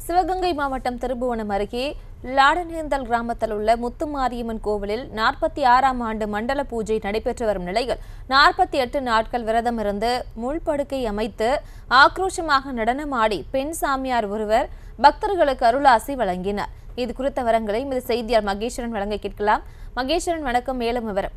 சிவகங்கை மாவட்டம் திருபுவனம் அருகே லாடனேந்தல் கிராமத்தில் உள்ள முத்துமாரியம்மன் கோவிலில் நாற்பத்தி ஆறாம் ஆண்டு மண்டல பூஜை நடைபெற்று வரும் நிலையில் நாற்பத்தி எட்டு நாட்கள் விரதம் இருந்து முள்படுக்கை அமைத்து ஆக்ரோஷமாக நடனமாடி பெண் சாமியார் ஒருவர் பக்தர்களுக்கு அருளாசி வழங்கினார் இது குறித்த விவரங்களை இது செய்தியாளர் மகேஸ்வரன் வழங்க கேட்கலாம் மகேஸ்வரன் வணக்கம் மேலும் விவரம்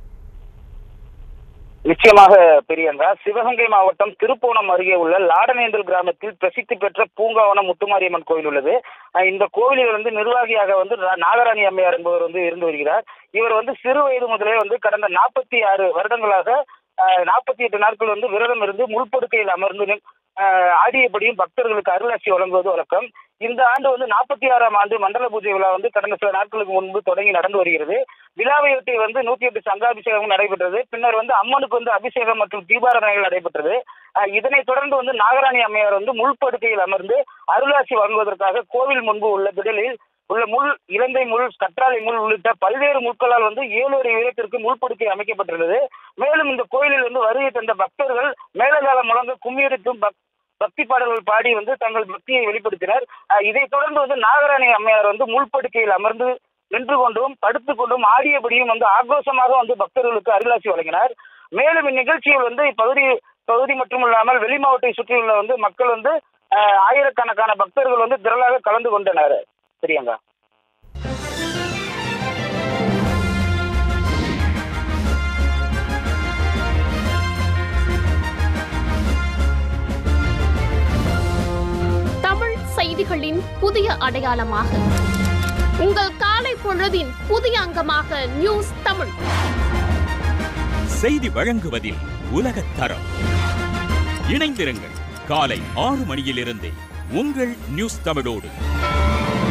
நிச்சயமாக பெரியங்கா சிவகங்கை மாவட்டம் திருப்போணம் அருகே உள்ள லாடனேந்தல் கிராமத்தில் பிரசித்தி பெற்ற பூங்காவனம் முத்துமாரியம்மன் கோவில் உள்ளது அஹ் இந்த கோவிலில் வந்து நிர்வாகியாக வந்து ரா- நாகராணி அம்மையார் என்பவர் வந்து இருந்து வருகிறார் இவர் வந்து சிறு வயது முதலே வந்து கடந்த நாற்பத்தி ஆறு வருடங்களாக நாற்பத்தி எட்டு நாட்கள் வந்து விரதம் இருந்து முள்படுக்கையில் அமர்ந்து நின்- அஹ் ஆடியபடியும் பக்தர்களுக்கு அருளாசி வழங்குவது வழக்கம் இந்த ஆண்டு வந்து நாற்பத்தி ஆறாம் ஆண்டு மண்டல பூஜை விழா வந்து கடந்த சில நாட்களுக்கு முன்பு தொடங்கி நடந்து வருகிறது விழாவையொட்டி வந்து நூத்தி எட்டு சங்காபிஷேகம் நடைபெற்றது பின்னர் வந்து அம்மனுக்கு வந்து அபிஷேகம் மற்றும் தீபாராதனைகள் நடைபெற்றது அஹ் இதனைத் தொடர்ந்து வந்து நாகராணி அம்மையார் வந்து முள்படுக்கையில் அமர்ந்து அருளாசி வழங்குவதற்காக கோவில் முன்பு உள்ள திடலில் உள்ள முள் இலந்தை முள் கற்றாழை முள் உள்ளிட்ட பல்வேறு முட்களால் வந்து ஏழு அடி உயரத்திற்கு முள்படுக்கை அமைக்கப்பட்டுள்ளது மேலும் இந்த கோயிலில் வந்து வருகை தந்த பக்தர்கள் மேலதாளம் முழங்க கும்மியடித்தும் பக்- பக்தி பாடல்கள் பாடி வந்து தங்கள் பக்தியை வெளிப்படுத்தினர் அஹ் இதைத் தொடர்ந்து வந்து நாகராணி அம்மையார் வந்து முள்படுக்கையில் அமர்ந்து நின்று கொண்டும் படுத்துக் கொண்டும் ஆடியபடியும் வந்து ஆக்ரோஷமாக வந்து பக்தர்களுக்கு அருளாசி வழங்கினார் மேலும் இந்நிகழ்ச்சியில் வந்து இப்பகுதி பகுதி மட்டுமல்லாமல் வெளி மாவட்டத்தை சுற்றியுள்ள வந்து மக்கள் வந்து அஹ், ஆயிரக்கணக்கான பக்தர்கள் வந்து திரளாக கலந்து கொண்டனர் சரியாங்க தமிழ் செய்திகளின் புதிய அடையாளமாக உங்கள் காலை பொழுதின் புதிய அங்கமாக நியூஸ் தமிழ் செய்தி வழங்குவதில் உலகத் தரம் இணைந்திருங்கள் காலை ஆறு மணியிலிருந்தே உங்கள் நியூஸ் தமிழோடு